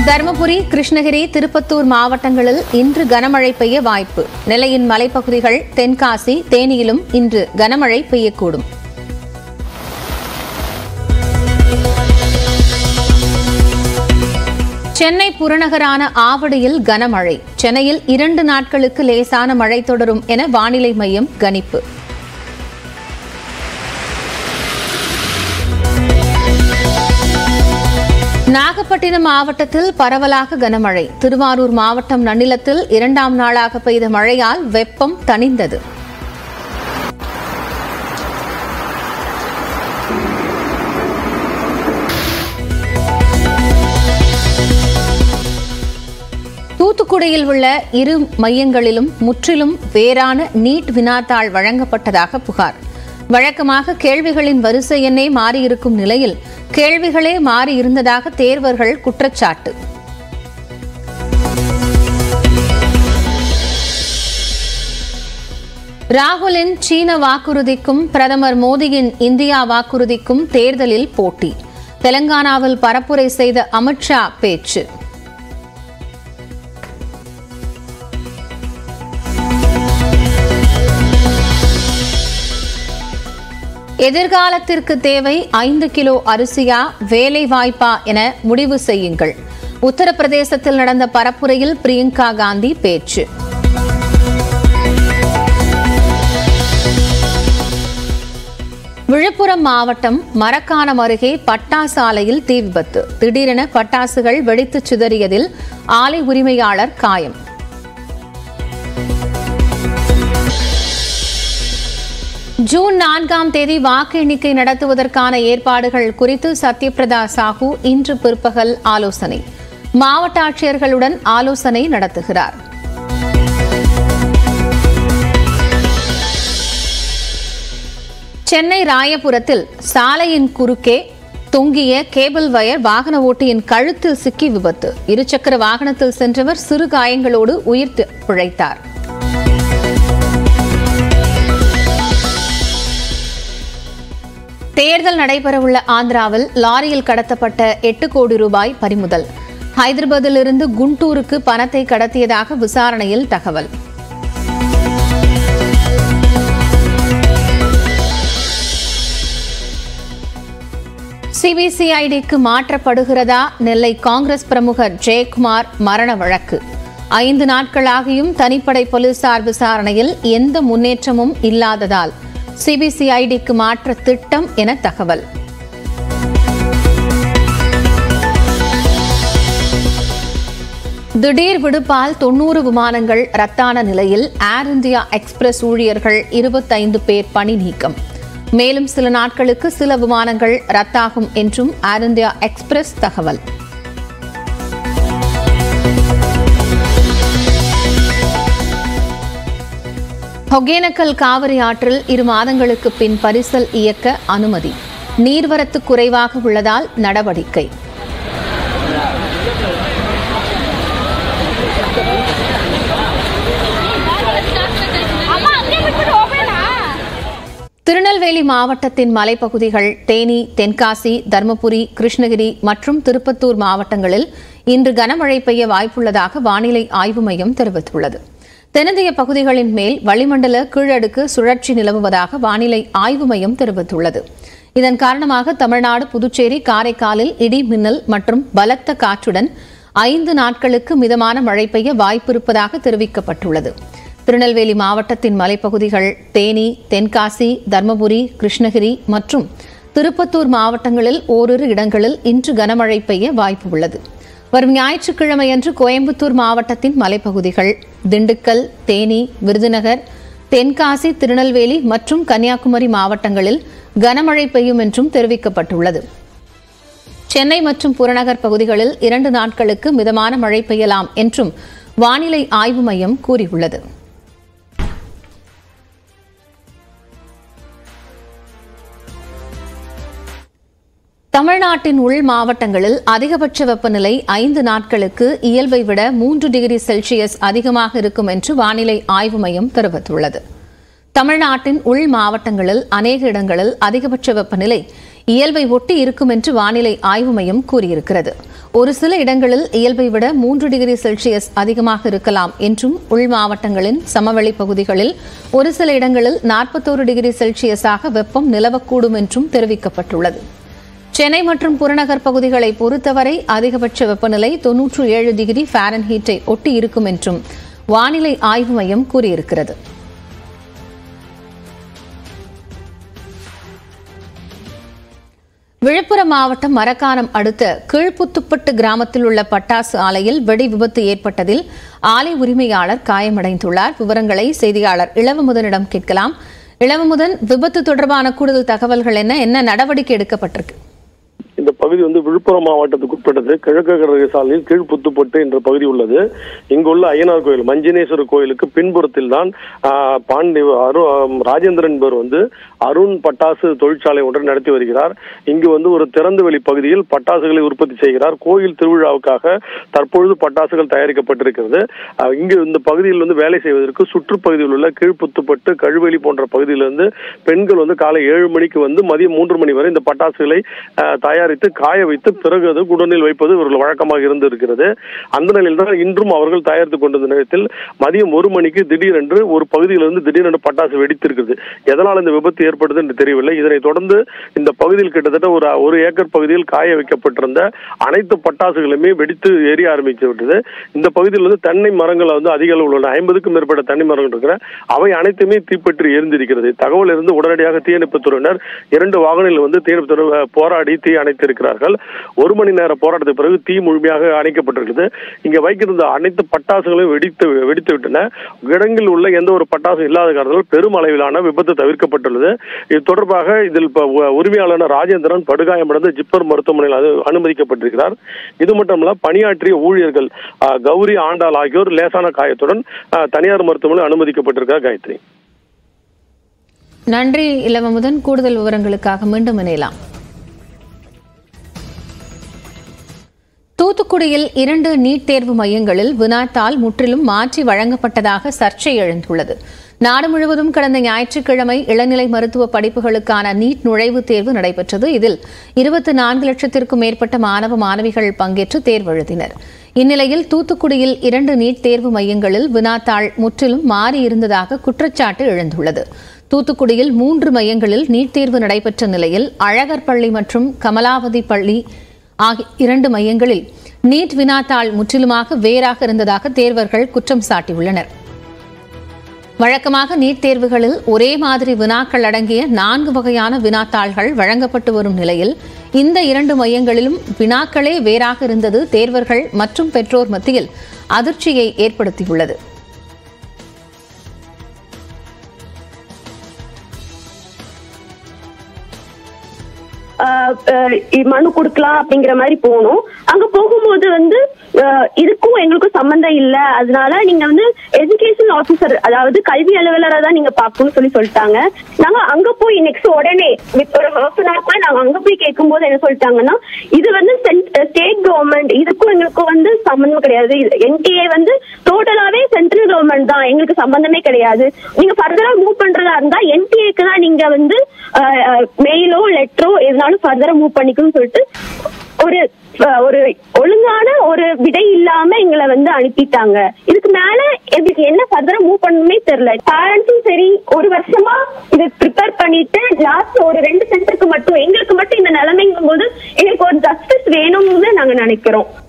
தருமபுரி கிருஷ்ணகிரி திருப்பத்தூர் மாவட்டங்களில் இன்று கனமழை பெய்ய வாய்ப்பு நெல்லையின் மலைப்பகுதிகள் தென்காசி தேனியிலும் இன்று கனமழை பெய்யக்கூடும் சென்னை புறநகரான ஆவடியில் கனமழை சென்னையில் இரண்டு நாட்களுக்கு லேசான மழை தொடரும் என வானிலை மையம் கணிப்பு நாகப்பட்டினம் மாவட்டத்தில் பரவலாக கனமழை திருவாரூர் மாவட்டம் நன்னிலத்தில் இரண்டாம் நாளாக பெய்த மழையால் வெப்பம் தணிந்தது தூத்துக்குடியில் உள்ள இரு மையங்களிலும் முற்றிலும் வேறான நீட் வினாத்தாள் வழங்கப்பட்டதாக புகார் வழக்கமாக கேள்விகளின் வரிசை எண்ணே மாறியிருக்கும் நிலையில் கேள்விகளே மாறியிருந்ததாக தேர்வர்கள் குற்றச்சாட்டு ராகுலின் சீன வாக்குறுதிக்கும் பிரதமர் மோடியின் இந்தியா வாக்குறுதிக்கும் தேர்தலில் போட்டி தெலங்கானாவில் பரப்புரை செய்த அமித்ஷா பேச்சு எதிர்காலத்திற்கு தேவை ஐந்து கிலோ அரிசியா வேலை வாய்ப்பா என முடிவு செய்யுங்கள் உத்தரப்பிரதேசத்தில் நடந்த பரப்புரையில் பிரியங்கா காந்தி பேச்சு விழுப்புரம் மாவட்டம் மரக்காணம் அருகே பட்டாசு ஆலையில் தீ விபத்து திடீரென பட்டாசுகள் வெடித்துச் சிதறியதில் ஆலை உரிமையாளர் காயம் ஜூன் நான்காம் தேதி வாக்கு எண்ணிக்கை நடத்துவதற்கான ஏற்பாடுகள் குறித்து சத்யபிரதா சாஹூ இன்று பிற்பகல் ஆலோசனை மாவட்ட ஆட்சியர்களுடன் ஆலோசனை நடத்துகிறார் சென்னை ராயபுரத்தில் சாலையின் குறுக்கே தொங்கிய கேபிள் வயர் வாகன ஓட்டியின் கழுத்தில் சிக்கி விபத்து இருசக்கர வாகனத்தில் சென்றவர் சிறு காயங்களோடு உயிர் தி- பிழைத்தார் தேர்தல் நடைபெறவுள்ள ஆந்திராவில் லாரியில் கடத்தப்பட்ட எட்டு கோடி ரூபாய் பறிமுதல் ஹைதராபாத்திலிருந்து குண்டூருக்கு பணத்தை கடத்தியதாக விசாரணையில் தகவல் சிபிசிஐடிக்கு மாற்றப்படுகிறதா நெல்லை காங்கிரஸ் பிரமுகர் ஜெயக்குமார் மரண வழக்கு ஐந்து நாட்களாகியும் தனிப்படை போலீசார் விசாரணையில் எந்த முன்னேற்றமும் இல்லாததால் சிபிசிஐடிக்கு மாற்ற திட்டம் என தகவல் திடீர் விடுப்பால் தொன்னூறு விமானங்கள் ரத்தான நிலையில் ஏர் இந்தியா எக்ஸ்பிரஸ் ஊழியர்கள் இருபத்தைந்து பேர் பணி நீக்கம் மேலும் சில நாட்களுக்கு சில விமானங்கள் ரத்தாகும் என்றும் ஏர் இந்தியா எக்ஸ்பிரஸ் தகவல் ஒகேனக்கல் காவிரி ஆற்றில் இரு மாதங்களுக்கு பின் பரிசல் இயக்க அனுமதி நீர்வரத்து குறைவாக உள்ளதால் நடவடிக்கை அம்மா அங்கே விட்டுட்டு ஓபேனா திருநெல்வேலி மாவட்டத்தின் மலைப்பகுதிகள் தேனி தென்காசி தருமபுரி கிருஷ்ணகிரி மற்றும் திருப்பத்தூர் மாவட்டங்களில் இன்று கனமழை பெய்ய வாய்ப்புள்ளதாக வானிலை ஆய்வு மையம் தெரிவித்துள்ளது தென்னிந்திய பகுதிகளின் மேல் வளிமண்டல கீழடுக்கு சுழற்சி நிலவுவதாக வானிலை ஆய்வு மையம் தெரிவித்துள்ளது இதன் காரணமாக தமிழ்நாடு புதுச்சேரி காரைக்காலில் இடி மின்னல் மற்றும் பலத்த காற்றுடன் ஐந்து நாட்களுக்கு மிதமான மழை பெய்ய வாய்ப்பிருப்பதாக தெரிவிக்கப்பட்டுள்ளது திருநெல்வேலி மாவட்டத்தின் மலைப்பகுதிகள் தேனி தென்காசி தர்மபுரி கிருஷ்ணகிரி மற்றும் திருப்பத்தூர் மாவட்டங்களில் ஓரிரு இடங்களில் இன்று கனமழை பெய்ய வாய்ப்பு உள்ளது வரும் ஞாயிற்றுக்கிழமையன்று கோயம்புத்தூர் மாவட்டத்தின் மலைப்பகுதிகள் திண்டுக்கல் தேனி விருதுநகர் தென்காசி திருநெல்வேலி மற்றும் கன்னியாகுமரி மாவட்டங்களில் கனமழை பெய்யும் என்றும் தெரிவிக்கப்பட்டுள்ளது சென்னை மற்றும் புறநகர் பகுதிகளில் இரண்டு நாட்களுக்கு மிதமான மழை பெய்யலாம் என்றும் வானிலை ஆய்வு மையம் கூறியுள்ளது தமிழ்நாட்டின் உள் மாவட்டங்களில் அதிகபட்ச வெப்பநிலை ஐந்து நாட்களுக்கு இயல்பை விட மூன்று டிகிரி செல்சியஸ் அதிகமாக இருக்கும் என்று வானிலை ஆய்வு மையம் தெரிவித்துள்ளது தமிழ்நாட்டின் உள் மாவட்டங்களில் அநேக இடங்களில் அதிகபட்ச வெப்பநிலை இயல்பை ஒட்டி இருக்கும் என்று வானிலை ஆய்வு மையம் கூறியிருக்கிறது ஒரு சில இடங்களில் இயல்பை விட மூன்று டிகிரி செல்சியஸ் அதிகமாக இருக்கலாம் என்றும் உள் மாவட்டங்களின் சமவெளி பகுதிகளில் ஒரு சில இடங்களில் நாற்பத்தோரு டிகிரி செல்சியஸாக வெப்பம் நிலவக்கூடும் என்றும் தெரிவிக்கப்பட்டுள்ளது சென்னை மற்றும் புறநகர் பகுதிகளை பொறுத்தவரை அதிகபட்ச வெப்பநிலை தொன்னூற்று ஏழு டிகிரி ஃபாரன்ஹீட்டை ஒட்டி இருக்கும் என்றும் வானிலை ஆய்வு மையம் கூறியிருக்கிறது விழுப்புரம் மாவட்டம் மரக்காணம் அடுத்த கீழ்ப்புத்துப்பட்டு கிராமத்தில் உள்ள பட்டாசு ஆலையில் வெடி விபத்து ஏற்பட்டதில் ஆலை உரிமையாளர் காயமடைந்துள்ளார் விவரங்களை செய்தியாளர் இளவமுதனிடம் கேட்கலாம் இளவமுதன் விபத்து தொடர்பான கூடுதல் தகவல்கள் என்ன என்ன நடவடிக்கை எடுக்கப்பட்டிருக்கு இந்த பகுதி வந்து விழுப்புரம் மாவட்டத்துக்கு உட்பட்டது கிழக்கு கடற்கரை சாலையில் கீழ்ப்புத்துப்பட்டு என்ற பகுதி உள்ளது இங்குள்ள ஐயனார் கோயில் மஞ்சனேஸ்வரர் கோயிலுக்கு பின்புறத்தில் தான் ஆஹ், பாண்டி அரு ஆம், ராஜேந்திரன் என்பவர் வந்து அருண் பட்டாசு தொழிற்சாலை ஒன்றை நடத்தி வருகிறார் இங்கு வந்து ஒரு திறந்த வெளி பகுதியில் பட்டாசுகளை உற்பத்தி செய்கிறார் கோயில் திருவிழாவுக்காக தற்பொழுது பட்டாசுகள் தயாரிக்கப்பட்டிருக்கிறது ஆஹ், இங்கு இந்த பகுதியில் வந்து வேலை செய்வதற்கு சுற்றுப்பகுதியில் உள்ள கீழ்ப்புத்துப்பட்டு கழுவெளி போன்ற பகுதியிலிருந்து பெண்கள் வந்து காலை ஏழு மணிக்கு வந்து மதியம் மூன்று மணி வரை இந்த பட்டாசுகளை ஆஹ், தயாரித்து காய வைத்து பிறகு அது குடனில் வைப்பது இவர்கள் வழக்கமாக இருந்திருக்கிறது அந்த நிலையில் தான் இன்றும் அவர்கள் தயாரித்துக் கொண்டிருந்த நேரத்தில் மதியம் ஒரு மணிக்கு திடீரென்று ஒரு பகுதியிலிருந்து திடீரென்று பட்டாசு வெடித்திருக்கிறது எதனால் இந்த விபத்து ஏற்பட்டது என்று தெரியவில்லை இதனைத் தொடர்ந்து இந்த பகுதியில் கிட்டத்தட்ட ஒரு ஒரு ஏக்கர் பகுதியில் காய வைக்கப்பட்டிருந்த அனைத்து பட்டாசுகளுமே வெடித்து எரிய ஆரம்பித்து விட்டது இந்த பகுதியில் வந்து தென்னை மரங்கள் வந்து அதிக அளவில் உள்ளன ஐம்பதுக்கும் மேற்பட்ட தென்னை மரங்கள் இருக்கிற அவை அனைத்துமே தீப்பற்றி எரிந்திருக்கிறது தகவல் இருந்து உடனடியாக தீயணைப்புத் துறையினர் இரண்டு வாகனங்கள் வந்து தீயணைப்புத் துறை போராடி தீ அணைத்திருக்கிறார்கள் ஒரு மணி நேர போராட்டத்துக்கு பிறகு தீ முழுமையாக அணைக்கப்பட்டிருக்கிறது இங்க வைத்திருந்த அனைத்து பட்டாசுகளையும் வெடித்து வெடித்து விட்டன கிடங்கில் உள்ள எந்த ஒரு பட்டாசும் இல்லாத காரணத்தால் பெரும் அளவிலான விபத்து தவிர்க்கப்பட்டுள்ளது இது தொடர்பாக இதில் இப்ப உ- உரிமையாளரான ராஜேந்திரன் படுகாயமடைந்து ஜிப்மர் மருத்துவமனையில் அது அனுமதிக்கப்பட்டிருக்கிறார் இது மட்டுமல்ல பணியாற்றிய ஊழியர்கள் ஆ, கௌரி ஆண்டாள் ஆகியோர் லேசான காயத்துடன் ஆ, தனியார் மருத்துவமனையில் அனுமதிக்கப்பட்டிருக்கிறார் காயத்ரி நன்றி இளவமுதன் கூடுதல் விவரங்களுக்காக மீண்டும் இணையலாம் தூத்துக்குடியில் இரண்டு நீட் தேர்வு மையங்களில் வினாத்தாள் முற்றிலும் மாற்றி வழங்கப்பட்டதாக சர்ச்சை எழுந்துள்ளது நாடு முழுவதும் கடந்த ஞாயிற்றுக்கிழமை இளநிலை மருத்துவ படிப்புகளுக்கான நீட் நுழைவுத் தேர்வு நடைபெற்றது இதில் இருபத்தி நான்கு லட்சத்திற்கும் மேற்பட்ட மாணவ மாணவிகள் பங்கேற்று தேர்வு எழுதினர் இந்நிலையில் தூத்துக்குடியில் இரண்டு நீட் தேர்வு மையங்களில் வினாத்தாள் முற்றிலும் மாறியிருந்ததாக குற்றச்சாட்டு எழுந்துள்ளது தூத்துக்குடியில் மூன்று மையங்களில் நீட் தேர்வு நடைபெற்ற நிலையில் அழகர் பள்ளி மற்றும் கமலாவதி பள்ளி ஆகிய இரண்டு மையங்களில் நீட் வினாத்தாள் முற்றிலுமாக வேறாக இருந்ததாக தேர்வர்கள் குற்றம் சாட்டியுள்ளனர் வழக்கமாக நீட் தேர்வுகளில் ஒரே மாதிரி வினாக்கள் அடங்கிய நான்கு வகையான வினாத்தாள்கள் வழங்கப்பட்டு வரும் நிலையில் இந்த இரண்டு மையங்களிலும் வினாக்களே வேறாக இருந்தது தேர்வர்கள் மற்றும் பெற்றோர் மத்தியில் அதிர்ச்சியை ஏற்படுத்தியுள்ளது ஆஹ் ஆஹ் மனு கொடுக்கலாம் அப்படிங்கிற மாதிரி போனோம் அங்க போகும்போது வந்து ஆஹ் இதுக்கும் எங்களுக்கும் சம்பந்தம் இல்ல அதனால நீங்க வந்து எஜுகேஷன் ஆபீசர் அதாவது கல்வி அலுவலரை தான் நீங்க பார்க்கணும்னு சொல்லி சொல்லிட்டாங்க நாங்க அங்க போய் நெக்ஸ்ட் உடனே with ஒரு ஹாஃப் அன் ஹவர் நாங்க அங்க போய் கேட்கும்போது என்ன சொல்லிட்டாங்கன்னா இது வந்து ஸ்டேட் கவர்மெண்ட் இதுக்கும் எங்களுக்கும் வந்து சம்பந்தம் கிடையாது என்டிஏ வந்து டோட்டலாவே சென்ட்ரல் கவர்மெண்ட் தான் எங்களுக்கு சம்பந்தமே கிடையாது நீங்க ஃபர்தரா மூவ் பண்றதா இருந்தா என்டிஏக்கு தான் நீங்க வந்து மெயிலோ லெட்டரோ எதுனாலும் ஃபர்தரா மூவ் பண்ணிக்கணும்னு சொல்லிட்டு ஒரு அஹ், ஒரு ஒழுங்கான ஒரு விடை இல்லாம எங்களை வந்து அனுப்பிட்டாங்க இதுக்கு மேல எங்களுக்கு என்ன ஃபர்தரா மூவ் பண்ணணுமே தெரியல பேரண்ட்ஸும் சரி ஒரு வருஷமா இது ப்ரிப்பேர் பண்ணிட்டு லாஸ்ட் ஒரு ரெண்டு சென்டருக்கு மட்டும் எங்களுக்கு மட்டும் இந்த நிலைமைங்கும் போது எங்களுக்கு ஒரு ஜஸ்டிஸ் வேணும்னு நாங்க நினைக்கிறோம்